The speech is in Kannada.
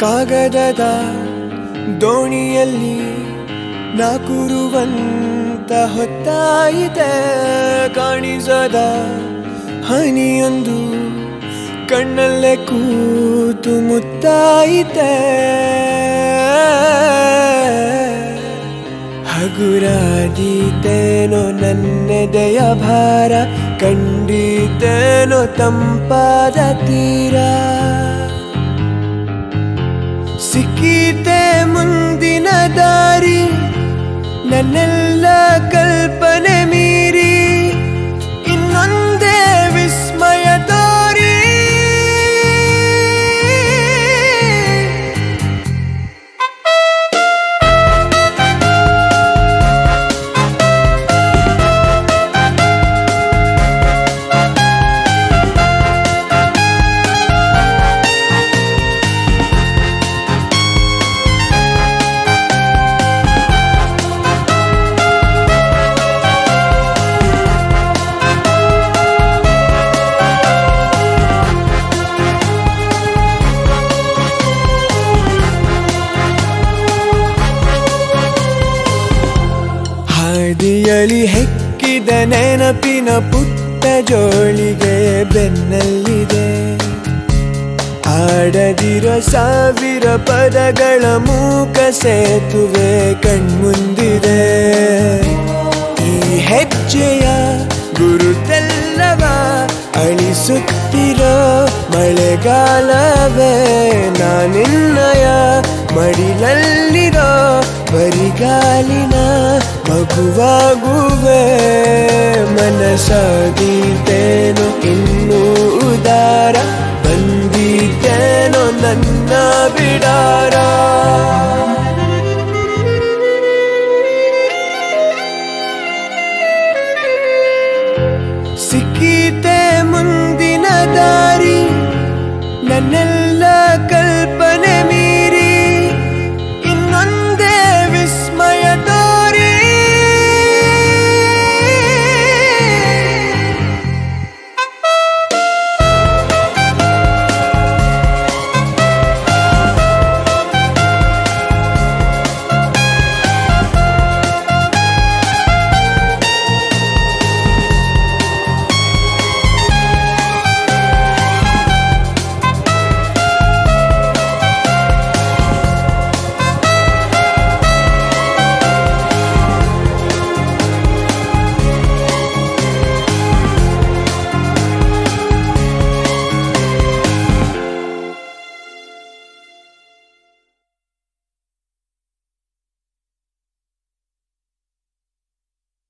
ಕಾಗದದ ದೋಣಿಯಲ್ಲಿ ನಾಕುರುವಂತ ಹೊತ್ತಾಯಿತೆ ಕಾಣಿಸದ ಹನಿಯೊಂದು ಕಣ್ಣಲ್ಲೇ ಕೂತು ಮುತ್ತಾಯಿತೆ ಹಗುರಾದೀತೇನೋ ನನ್ನೆದೆಯ ಭಾರ ಕಂಡೀತೇನೋ ತಂಪಾದ ತೀರ ಸಿಕ್ಕೀತೆ ಮುಂದಿನ ದಾರಿ ನನ್ನೆಲ್ಲ ಕಲ್ಪನೆ ಮೀರಿ ಇನ್ನೊಂದೇ ವಿಸ್ಮಯ ತೋರಿ ಹಾದಿಯಲಿ ಹೆಕ್ಕಿದ ನೆನಪಿನ ಪುಟ್ಟ ಜೋಳಿಗೆ ಬೆನ್ನಲ್ಲಿದೆ ಆಡದಿರೋ ಸಾವಿರ ಪದಗಳ ಮೂಕ ಸೇತುವೆ ಕಣ್ಮುಂದಿದೆ ಈ ಹೆಜ್ಜೆಯ ಗುರುತೆಲ್ಲವ ಅಳಿಸುತ್ತಿರೋ ಮಳೆಗಾಲವೇ ನಾನಿನ್ನಯ ಮಡಿಲಲ್ಲಿರೋ ಬರಿಗಾಲಿನ ಮಗುವಾಗುವೆ ಮನಸಾದೀತೇನೋ ಇನ್ನೂ ಉದಾರ ಬಂದಿದ್ದೇನೋ ನನ್ನ ಬಿಡಾರ ಸಿಕ್ಕೀತೆ ಮುಂದಿನ ದಾರಿ ನನ್ನೆಲ್ಲ